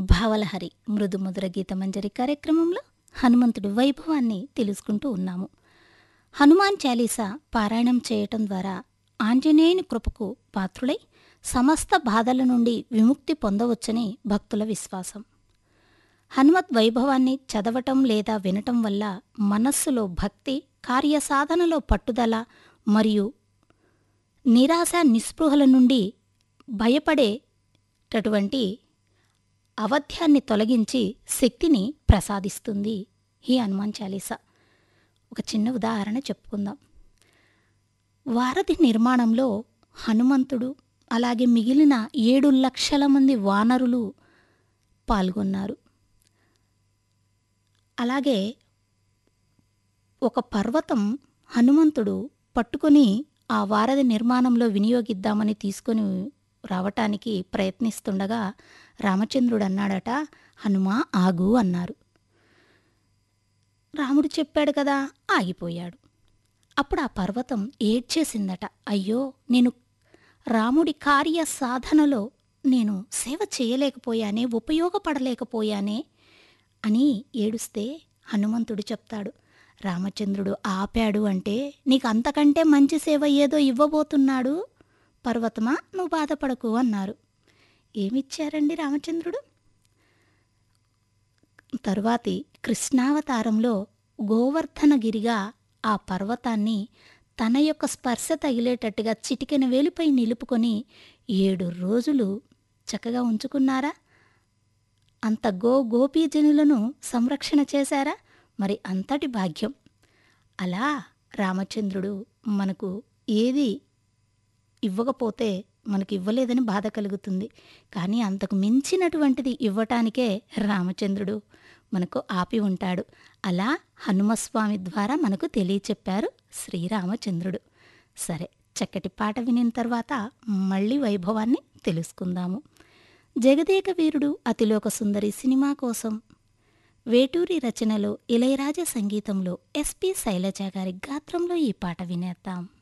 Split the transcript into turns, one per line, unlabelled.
భావలహరి మృదు మధుర గీతమంజరి కార్యక్రమంలో హనుమంతుడి వైభవాన్ని తెలుసుకుంటూ ఉన్నాము హనుమాన్ చాలీసా పారాయణం చేయటం ద్వారా ఆంజనేయుని కృపకు పాత్రులై సమస్త బాధల నుండి విముక్తి పొందవచ్చని భక్తుల విశ్వాసం హనుమత్ వైభవాన్ని చదవటం లేదా వినటం వల్ల మనస్సులో భక్తి కార్యసాధనలో పట్టుదల మరియు నిరాశ నిస్పృహల నుండి భయపడేటటువంటి అవధ్యాన్ని తొలగించి శక్తిని ప్రసాదిస్తుంది ఈ హనుమాన్ చాలీసా ఒక చిన్న ఉదాహరణ చెప్పుకుందాం వారధి నిర్మాణంలో హనుమంతుడు అలాగే మిగిలిన ఏడు లక్షల మంది వానరులు పాల్గొన్నారు అలాగే ఒక పర్వతం హనుమంతుడు పట్టుకొని ఆ వారధి నిర్మాణంలో వినియోగిద్దామని తీసుకొని రావటానికి ప్రయత్నిస్తుండగా రామచంద్రుడు అన్నాడట హనుమా ఆగు అన్నారు రాముడు చెప్పాడు కదా ఆగిపోయాడు అప్పుడు ఆ పర్వతం ఏడ్చేసిందట అయ్యో నేను రాముడి కార్య సాధనలో నేను సేవ చేయలేకపోయానే ఉపయోగపడలేకపోయానే అని ఏడుస్తే హనుమంతుడు చెప్తాడు రామచంద్రుడు ఆపాడు అంటే నీకు అంతకంటే మంచి సేవ ఏదో ఇవ్వబోతున్నాడు పర్వతమా నువ్వు బాధపడకు అన్నారు ఏమిచ్చారండి రామచంద్రుడు తరువాతి కృష్ణావతారంలో గోవర్ధనగిరిగా ఆ పర్వతాన్ని తన యొక్క స్పర్శ తగిలేటట్టుగా చిటికెన వేలిపై నిలుపుకొని ఏడు రోజులు చక్కగా ఉంచుకున్నారా అంత గో గోపీజనులను సంరక్షణ చేశారా మరి అంతటి భాగ్యం అలా రామచంద్రుడు మనకు ఏది ఇవ్వకపోతే మనకి ఇవ్వలేదని బాధ కలుగుతుంది కానీ అంతకు మించినటువంటిది ఇవ్వటానికే రామచంద్రుడు మనకు ఆపి ఉంటాడు అలా హనుమస్వామి ద్వారా మనకు తెలియచెప్పారు శ్రీరామచంద్రుడు సరే చక్కటి పాట వినిన తర్వాత మళ్ళీ వైభవాన్ని తెలుసుకుందాము జగదేక వీరుడు అతిలోక సుందరి సినిమా కోసం వేటూరి రచనలో ఇళయరాజా సంగీతంలో ఎస్పి శైలజ గారి గాత్రంలో ఈ పాట వినేద్దాం